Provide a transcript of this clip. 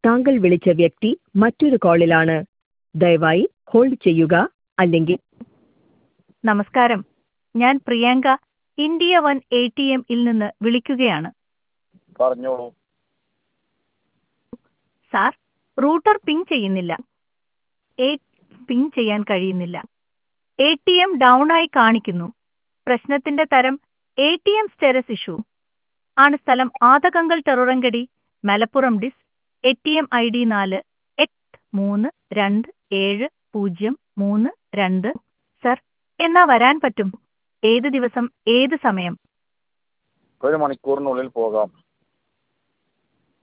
താങ്കൾ വിളിച്ച വ്യക്തി മറ്റൊരു കോളിലാണ് ദയവായി ഹോൾഡ് ചെയ്യുക അല്ലെങ്കിൽ നമസ്കാരം ഞാൻ Priyanka India one A T എമ്മിൽ നിന്ന് വിളിക്കുകയാണ് പറഞ്ഞോളൂ സാർ റൂട്ടർ പിങ് ചെയ്യുന്നില്ല എ പിങ് ചെയ്യാൻ കഴിയുന്നില്ല എ ടി എം ഡൗൺ ആയി കാണിക്കുന്നു പ്രശ്നത്തിന്റെ തരം A T M status issue ആണ് സ്ഥലം ആതകങ്കൽ ടെറുറങ്കടി മലപ്പുറം ഡിസ് A T M I D നാല് എട്ട് മൂന്ന് രണ്ട് ഏഴ് പൂജ്യം മൂന്ന് രണ്ട് സർ എന്നാ വരാൻ പറ്റും ഏത് ദിവസം ഏത് സമയം ഒരു മണിക്കൂറിനുള്ളിൽ പോകാം